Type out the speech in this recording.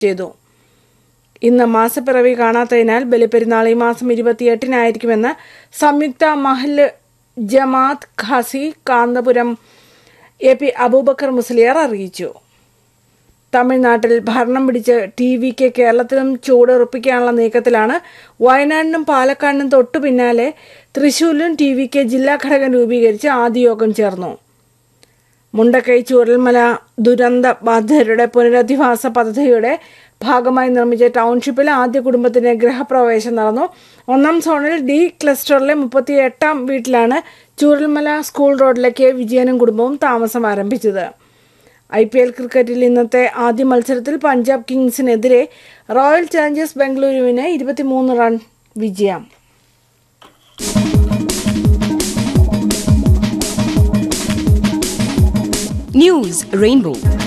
ചെയ്തു ഇന്ന് മാസപ്പിറവി കാണാത്തതിനാൽ ബലിപ്പെരുന്നാൾ ഈ മാസം ഇരുപത്തിയെട്ടിനായിരിക്കുമെന്ന് സംയുക്ത മഹല് ജമാത്ത് ഖാസി കാന്തപുരം എ പി അബൂബക്കർ മുസ്ലിയാർ അറിയിച്ചു തമിഴ്നാട്ടിൽ ഭരണം പിടിച്ച് ടി വിക്ക് കേരളത്തിലും ചൂടുറപ്പിക്കാനുള്ള നീക്കത്തിലാണ് വയനാടിനും പാലക്കാടിനും തൊട്ടു പിന്നാലെ തൃശൂരിലും ടി വിക്ക് ജില്ലാ ഘടകം രൂപീകരിച്ച് ആദ്യ യോഗം ചേർന്നു മുണ്ടക്കൈ ചൂരൽമല ദുരന്ത ബാധിതരുടെ പുനരധിവാസ പദ്ധതിയുടെ ഭാഗമായി നിർമ്മിച്ച ടൗൺഷിപ്പിൽ ആദ്യ കുടുംബത്തിന്റെ ഗൃഹപ്രവേശം നടന്നു ഒന്നാം സോണിൽ ഡി ക്ലസ്റ്ററിലെ മുപ്പത്തി എട്ടാം വീട്ടിലാണ് ചൂരൽമല സ്കൂൾ റോഡിലെ കെ വിജയനും കുടുംബവും താമസം ആരംഭിച്ചത് ഐ പി എൽ ക്രിക്കറ്റിൽ ഇന്നത്തെ ആദ്യ മത്സരത്തിൽ പഞ്ചാബ് കിങ്സിനെതിരെ റോയൽ ചലഞ്ചേഴ്സ് ബംഗളൂരുവിന് ഇരുപത്തിമൂന്ന് റൺ വിജയം News Rainbow.